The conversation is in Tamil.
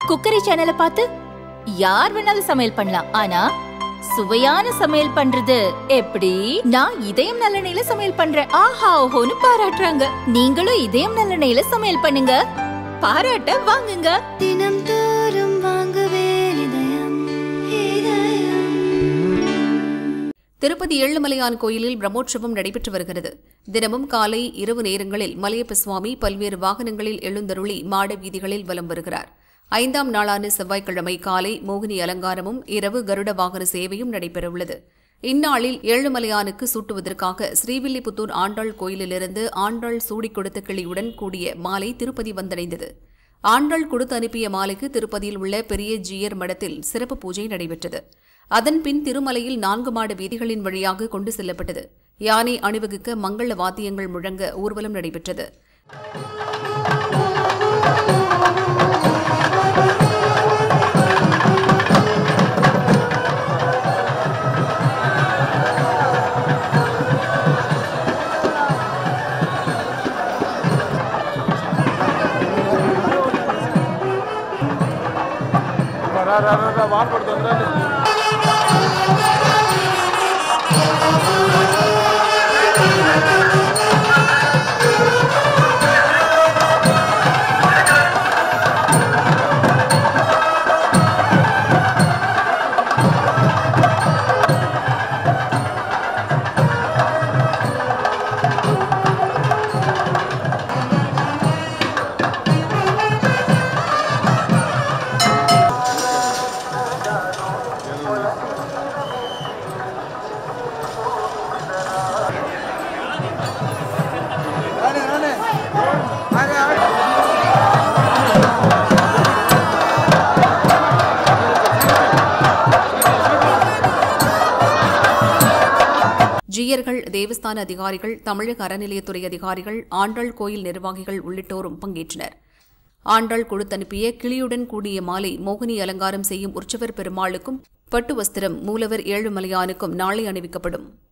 குக்கரி சேனலை பார்த்து யார் வேணாலும் சமையல் பண்ணலாம் ஆனா சுவையான சமையல் பண்றது எப்படி நான் இதயம் நல்லெண்ணெயில சமையல் பண்றேன் ஆஹா ஓஹோன்னு பாராட்டுறாங்க நீங்களும் இதயம் நல்லெண்ணெயில சமையல் பண்ணுங்க பாராட்ட வாங்குங்க தினம் தோறும் வாங்குவே இதயம் இதயம் திருப்பதி ஏழுமலையான் கோயிலில் பிரம்மோற்சவம் நடைபெற்று வருகிறது தினமும் காலை இரவு நேரங்களில் மலையப்ப சுவாமி பல்வேறு வாகனங்களில் எழுந்தருளி மாட வீதிகளில் வலம் வருகிறார் ஐந்தாம் நாளான செவ்வாய்க்கிழமை காலை மோகினி அலங்காரமும் இரவு கருட வாகன சேவையும் நடைபெறவுள்ளது இந்நாளில் ஏழுமலையானுக்கு சூட்டுவதற்காக ஸ்ரீவில்லிபுத்தூர் ஆண்டாள் கோயிலிலிருந்து ஆண்டாள் சூடிக் கொடுத்த கிளியுடன் கூடிய மாலை திருப்பதி வந்தடைந்தது ஆண்டாள் கொடுத்து அனுப்பிய மாலைக்கு திருப்பதியில் உள்ள பெரிய ஜீயர் மடத்தில் சிறப்பு பூஜை நடைபெற்றது அதன் பின் திருமலையில் நான்கு மாட வீதிகளின் வழியாக கொண்டு செல்லப்பட்டது யானை அணிவகுக்க மங்கள வாத்தியங்கள் முழங்க ஊர்வலம் நடைபெற்றது வான்படுத்து வந்துடாது ஜீயர்கள் தேவஸ்தான அதிகாரிகள் தமிழக அறநிலையத்துறை அதிகாரிகள் ஆண்டாள் கோயில் நிர்வாகிகள் உள்ளிட்டோரும் பங்கேற்றனர் ஆண்டாள் கொடுத்தனுப்பிய கிளியுடன் கூடிய மாலை மோகினி அலங்காரம் செய்யும் உற்சவர் பெருமாளுக்கும் பட்டு வஸ்திரம் மூலவர் ஏழுமலையானுக்கும் நாளை அணிவிக்கப்படும்